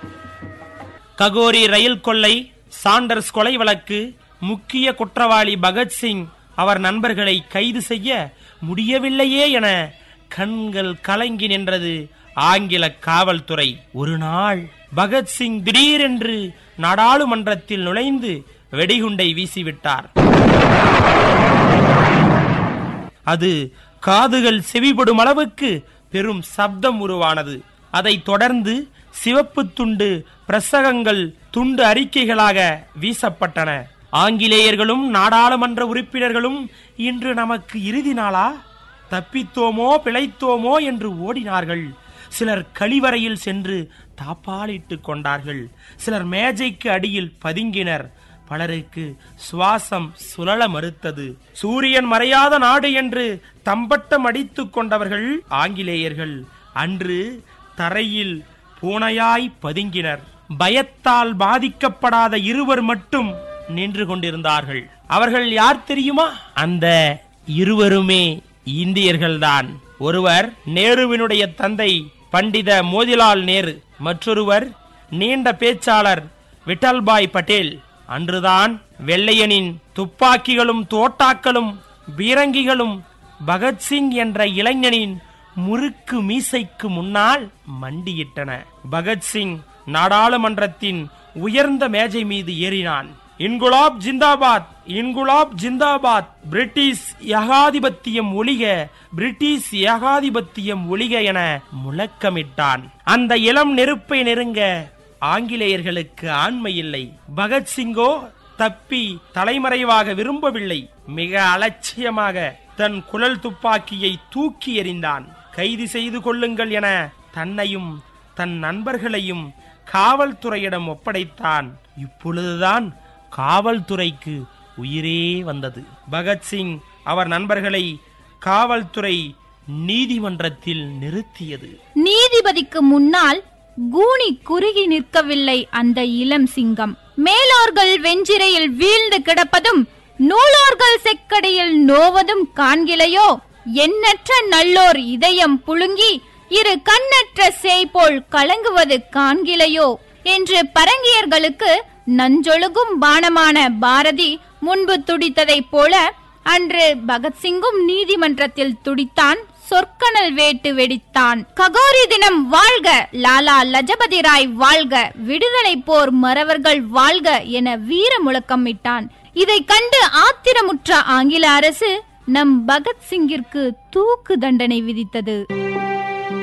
ககோரி ரயில் கொள்ளை சாண்டர்ஸ் கொலை வழக்கு முக்கிய குற்றவாளி பகத்சிங் அவர் நண்பர்களை கைது செய்ய முடியவில்லையே என கண்கள் கலங்கி நின்றது ஆங்கில காவல்துறை ஒரு நாள் பகத்சிங் திடீரென்று நாடாளுமன்றத்தில் நுழைந்து வெடிகுண்டை வீசிவிட்டார் அது காதுகள் செவிப்படும் அளவுக்கு பெரும் சப்தம் உருவானது அதைத் தொடர்ந்து சிவப்பு துண்டு பிரசகங்கள் துண்டு அறிக்கைகளாக வீசப்பட்டன ஆங்கிலேயர்களும் நாடாளுமன்ற உறுப்பினர்களும் இன்று நமக்கு இறுதி நாளா தப்பித்தோமோ பிழைத்தோமோ என்று ஓடினார்கள் சிலர் கழிவறையில் சென்று தாப்பாலிட்டுக் கொண்டார்கள் சிலர் மேஜைக்கு அடியில் பதுங்கினர் பலருக்கு சுவாசம் சுழல மறுத்தது சூரியன் மறையாத நாடு என்று தம்பட்டம் அடித்துக் கொண்டவர்கள் ஆங்கிலேயர்கள் அன்று தரையில் பூனையாய் பதுங்கினர் பயத்தால் பாதிக்கப்படாத இருவர் மட்டும் நின்று கொண்டிருந்தார்கள் அவர்கள் யார் தெரியுமா அந்த இருவருமே இந்தியர்கள்தான் ஒருவர் நேருவினுடைய தந்தை பண்டித மோதிலால் நேரு மற்றொருவர் நீண்ட பேச்சாளர் விட்டல்பாய் பட்டேல் அன்றுதான் வெள்ளையனின் துப்பாக்கிகளும் தோட்டாக்களும் பீரங்கிகளும் பகத்சிங் என்ற இளைஞனின் முறுக்கு மீசைக்கு முன்னால் மண்டியிட்டன பகத்சிங் நாடாளுமன்றத்தின் உயர்ந்த மேஜை மீது ஏறினான் இன்குலாப் ஜிந்தாபாத் இன்குலாப் ஜிந்தாபாத் பிரிட்டிஷ் ஏகாதிபத்தியம் ஒளிக பிரிட்டிஷ் ஏகாதிபத்தியம் ஒளிக என முழக்கமிட்டான் அந்த இளம் நெருப்பை நெருங்க ஆங்கிலேயர்களுக்கு ஆண்மை இல்லை பகத்சிங்கோ தப்பி தலைமறைவாக விரும்பவில்லை மிக அலட்சியமாக தன் குழல் துப்பாக்கியை தூக்கி எறிந்தான் கைது செய்து கொள்ளுங்கள் என தன்னையும் தன் நண்பர்களையும் காவல்துறையிடம் ஒப்படைத்தான் இப்பொழுதுதான் காவல்துறைக்கு உயிரே வந்தது பகத்சிங் அவர் நண்பர்களை காவல்துறை நீதிமன்றத்தில் நிறுத்தியது நீதிபதிக்கு முன்னால் கூனி குறுகி நிற்கவில்லை அந்த இளம் சிங்கம் மேலோர்கள் வெஞ்சிரையில் வீழ்ந்து கிடப்பதும் நூலோர்கள் செக்கடியில் நோவதும் காண்கிலையோ எண்ணற்ற நல்லோர் இதயம் புழுங்கி இரு கண்ணற்ற சேய் போல் கலங்குவது காண்கிலையோ என்று பரங்கியர்களுக்கு நஞ்சொழுகும் பானமான பாரதி முன்பு துடித்ததைப் போல அன்று பகத்சிங்கும் நீதிமன்றத்தில் துடித்தான் சொற்கனல் வேட்டு வெடித்தான் ககோரி தினம் வாழ்க லாலா லஜபதி ராய் வாழ்க விடுதலை போர் மறவர்கள் வாழ்க என வீர முழக்கமிட்டான் இதை கண்டு ஆத்திரமுற்ற ஆங்கில அரசு நம் பகத்சிங்கிற்கு தூக்கு தண்டனை விதித்தது